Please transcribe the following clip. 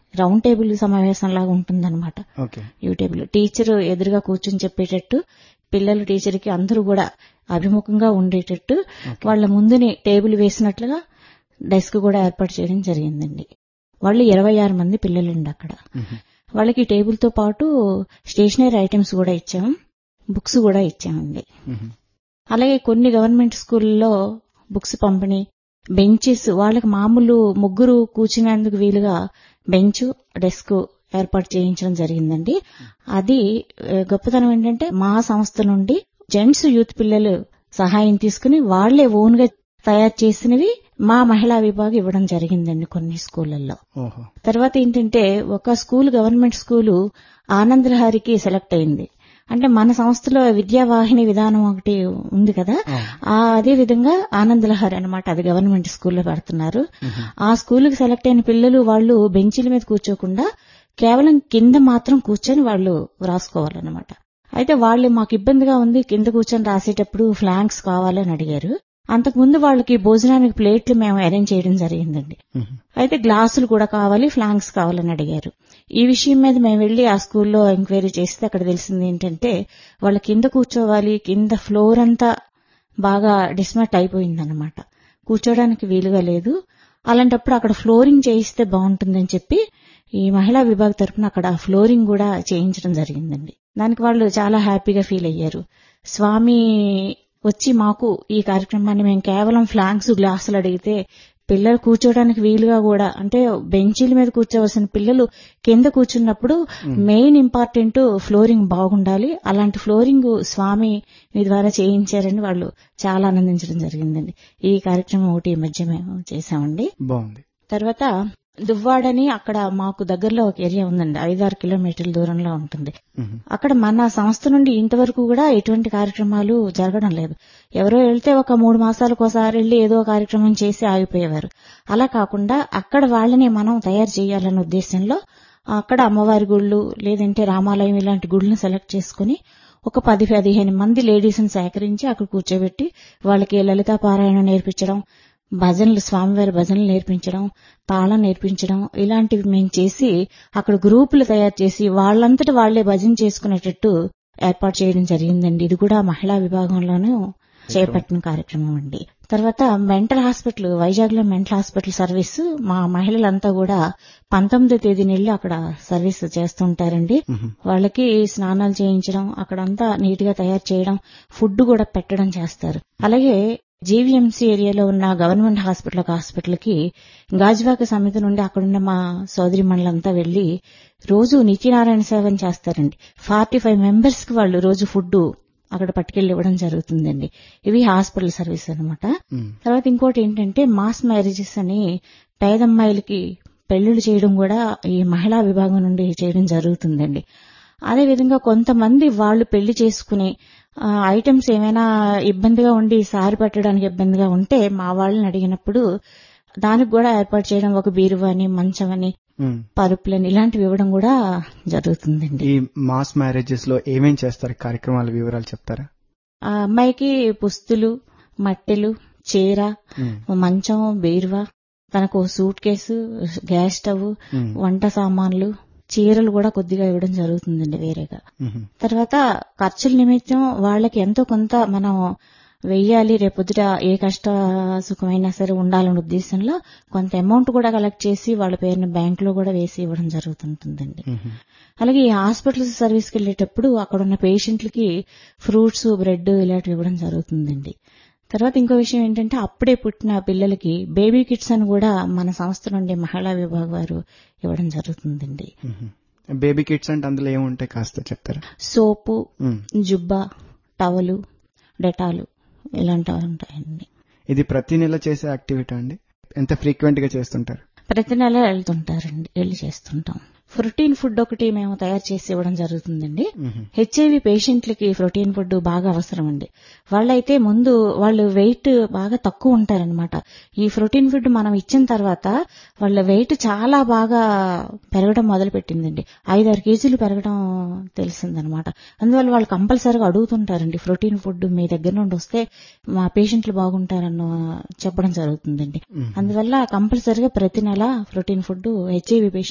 Round table సమావేశం లాగా ఉంటుందన్నమాట ఓకే యూ టేబుల్ టీచర్ ఎదురుగా కూర్చుని చెప్పేటట్టు పిల్లలు టీచర్కి అందరూ కూడా అభిముఖంగా ఉండేటట్టు వాళ్ళ ముందుని టేబుల్ వేసినట్లుగా డెస్క్ కూడా ఏర్పాటు చేయడం జరిగిందండి వాళ్ళు ఇరవై ఆరు మంది పిల్లలండి అక్కడ వాళ్ళకి టేబుల్ తో పాటు స్టేషనరీ ఐటమ్స్ కూడా ఇచ్చాం బుక్స్ కూడా ఇచ్చామండి అలాగే కొన్ని గవర్నమెంట్ స్కూల్లో బుక్స్ పంపిణీ బెంచెస్ వాళ్ళకి మామూలు ముగ్గురు కూర్చునేందుకు వీలుగా బెంచ్ డెస్క్ ఏర్పాటు చేయించడం జరిగిందండి అది ఆ, గొప్పతనం ఏంటంటే మా సంస్థ నుండి జెంట్స్ యూత్ పిల్లలు సహాయం తీసుకుని వాళ్లే ఓన్ గా తయారు చేసినవి మా మహిళా విభాగం ఇవ్వడం జరిగిందండి కొన్ని స్కూళ్లలో ఓహో తర్వాత ఏంటంటే ఒక స్కూల్ గవర్నమెంట్ స్కూలు ఆనందలహరికి సెలెక్ట్ అయింది అంటే మన సంస్థలో విద్యావాహిని విధానం ఒకటి ఉంది కదా ఆ అదే విధంగా ఆనందలహరి అన్నమాట అది గవర్నమెంట్ స్కూల్లో పెడుతున్నారు ఆ స్కూల్కి సెలెక్ట్ అయిన పిల్లలు వాళ్ళు బెంచీల మీద కూర్చోకుండా కేవలం కింద మాత్రం కూర్చొని వాళ్ళు రాసుకోవాలన్నమాట అయితే వాళ్ళు మాకు ఇబ్బందిగా ఉంది కింద కూర్చొని రాసేటప్పుడు ఫ్లాంక్స్ కావాలని అడిగారు అంతకుముందు వాళ్ళకి భోజనానికి ప్లేట్లు మేము అరేంజ్ చేయడం జరిగిందండి అయితే గ్లాసులు కూడా కావాలి ఫ్లాంక్స్ కావాలని అడిగారు ఈ విషయం మీద మేము వెళ్లి ఆ స్కూల్లో ఎంక్వైరీ చేస్తే అక్కడ తెలిసింది ఏంటంటే వాళ్ళ కింద కూర్చోవాలి కింద ఫ్లోర్ అంతా బాగా డిస్మట్ అయిపోయిందన్నమాట కూర్చోడానికి వీలుగా లేదు అలాంటప్పుడు అక్కడ ఫ్లోరింగ్ చేయిస్తే బాగుంటుందని చెప్పి ఈ మహిళా విభాగ తరపున అక్కడ ఫ్లోరింగ్ కూడా చేయించడం జరిగిందండి దానికి వాళ్ళు చాలా హ్యాపీగా ఫీల్ అయ్యారు స్వామి వచ్చి మాకు ఈ కార్యక్రమాన్ని మేము కేవలం ఫ్లాంక్స్ గ్లాసులు అడిగితే పిల్లలు కూర్చోడానికి వీలుగా కూడా అంటే బెంచీల మీద కూర్చోవలసిన పిల్లలు కింద కూర్చున్నప్పుడు మెయిన్ ఇంపార్టెంట్ ఫ్లోరింగ్ బాగుండాలి అలాంటి ఫ్లోరింగ్ స్వామి మీ ద్వారా చేయించారని వాళ్ళు చాలా ఆనందించడం జరిగిందండి ఈ కార్యక్రమం ఒకటి ఈ మధ్య మేము చేశామండి బాగుంది తర్వాత దువ్వాడని అక్కడ మాకు దగ్గరలో ఒక ఏరియా ఉందండి ఐదారు కిలోమీటర్ల దూరంలో ఉంటుంది మ్మ్. అక్కడ మన సంస్థ నుండి ఇంతవరకు కూడా ఎటువంటి కార్యక్రమాలు జరగడం లేదు ఎవరో వెళ్తే ఒక మూడు మాసాలకు ఒకసారి వెళ్లి ఏదో కార్యక్రమం చేసి ఆగిపోయేవారు అలా కాకుండా అక్కడ వాళ్ళని మనం తయారు చేయాలన్న ఉద్దేశంలో అక్కడ అమ్మవారి గుళ్ళు లేదంటే రామాలయం ఇలాంటి గుళ్ళని సెలెక్ట్ చేసుకుని ఒక పది పదిహేను మంది లేడీస్ని సేకరించి అక్కడ కూర్చోబెట్టి వాళ్ళకి లలితా పారాయణం నేర్పించడం భజనలు స్వామివారి భజనలు నేర్పించడం తాళం నేర్పించడం ఇలాంటివి మేము చేసి అక్కడ గ్రూపులు తయారు చేసి వాళ్ళంతట వాళ్లే భజన చేసుకునేటట్టు ఏర్పాటు చేయడం జరిగిందండి ఇది కూడా మహిళా విభాగంలోనూ చేపట్టిన కార్యక్రమం అండి తర్వాత మెంటల్ హాస్పిటల్ వైజాగ్ లో మెంటల్ హాస్పిటల్ సర్వీస్ మా మహిళలంతా కూడా పంతొమ్మిదో తేదీని వెళ్ళి అక్కడ సర్వీస్ చేస్తుంటారండి వాళ్ళకి స్నానాలు చేయించడం అక్కడంతా నీట్ గా తయారు చేయడం ఫుడ్ కూడా పెట్టడం చేస్తారు అలాగే జీవీఎంసీ ఏరియాలో ఉన్న గవర్నమెంట్ హాస్పిటల్ ఒక హాస్పిటల్ కి గాజువాక సమితి నుండి అక్కడున్న మా సోదరి మండలంతా వెళ్లి రోజు నిత్యనారాయణ సేవని చేస్తారండి ఫార్టీ ఫైవ్ మెంబర్స్ కి వాళ్ళు రోజు ఫుడ్ అక్కడ పట్టుకెళ్లి ఇవ్వడం జరుగుతుందండి ఇవి హాస్పిటల్ సర్వీస్ అన్నమాట మ్మ్. తర్వాత ఇంకోటి ఏంటంటే మాస్ మ్యారేజెస్ అని పేదమ్మాయిలకి పెళ్లిళ్ళు చేయడం కూడా ఈ మహిళా విభాగం నుండి చేయడం జరుగుతుందండి అదేవిధంగా కొంతమంది వాళ్ళు పెళ్లి చేసుకుని ఆ, ఐటమ్స్ ఏమైనా ఇబ్బందిగా ఉండి సారి పెట్టడానికి ఇబ్బందిగా ఉంటే మా వాళ్ళని అడిగినప్పుడు దానికి కూడా ఏర్పాటు చేయడం ఒక బీరువాని మంచమని మ్మ్. పరుపులని ఇలాంటివి ఇవ్వడం కూడా జరుగుతుందండి ఈ మాస్ మ్యారేజెస్ లో ఏమేం చేస్తారు కార్యక్రమాల వివరాలు చెప్తారా ఆ అమ్మాయికి పుస్తులు మట్టెలు చీర మ్మ్. మంచం బీరువా తనకు సూట్ కేసు గ్యాస్ స్టవ్ మ్మ్. వంట సామాన్లు చీరలు కూడా కొద్దిగా ఇవ్వడం జరుగుతుందండి వేరేగా మ్మ్. తర్వాత ఖర్చుల నిమిత్తం వాళ్ళకి ఎంతో కొంత మనం వెయ్యాలి రేపొద్దుట ఏ కష్ట సుఖమైనా సరే ఉండాలనే ఉద్దేశంలో కొంత అమౌంట్ కూడా కలెక్ట్ చేసి వాళ్ళ పేరున బ్యాంక్ లో కూడా వేసి ఇవ్వడం జరుగుతుంటుందండి మ్మ్. అలాగే ఈ హాస్పిటల్స్ సర్వీస్కి వెళ్ళేటప్పుడు అక్కడ ఉన్న పేషెంట్లకి ఫ్రూట్స్ బ్రెడ్ ఇలాంటివి ఇవ్వడం జరుగుతుందండి తర్వాత ఇంకో విషయం ఏంటంటే అప్పుడే పుట్టిన పిల్లలకి బేబీ కిట్స్ అని కూడా మన సంస్థ నుండి మహిళా విభాగ వారు ఇవ్వడం జరుగుతుందండి మ్మ్. బేబీ కిడ్స్ అంటే అందులో ఏముంటాయి కాస్త చెప్తారా సోపు మ్మ్. జుబ్బా టవలు డెటాలు ఇలాంటివి ఉంటాయండి ఇది ప్రతి నెల చేసే యాక్టివిటీ అండి ఎంత ఫ్రీక్వెంట్ గా చేస్తుంటారు ప్రతి నెల వెళ్తుంటారండి వెళ్ళి చేస్తుంటాం ప్రోటీన్ ఫుడ్ ఒకటి మేము తయారు చేసి ఇవ్వడం జరుగుతుందండి మ్మ్. హెచ్ఐవి పేషెంట్లకి ప్రోటీన్ ఫుడ్ బాగా అవసరం అండి వాళ్ళైతే ముందు వాళ్ళు వెయిట్ బాగా తక్కువ ఉంటారనమాట ఈ ప్రోటీన్ ఫుడ్ మనం ఇచ్చిన తర్వాత వాళ్ళ వెయిట్ చాలా బాగా పెరగడం మొదలు పెట్టిందండి ఐదారు కేజీలు పెరగడం తెలిసిందనమాట అందువల్ల వాళ్ళు కంపల్సరీగా అడుగుతుంటారండి ప్రోటీన్ ఫుడ్ మీ దగ్గర నుండి వస్తే మా పేషెంట్లు బాగుంటారన్న చెప్పడం జరుగుతుందండి మ్మ్. అందువల్ల కంపల్సరీగా ప్రతి నెల ప్రోటీన్ ఫుడ్ హెచ్ఐవి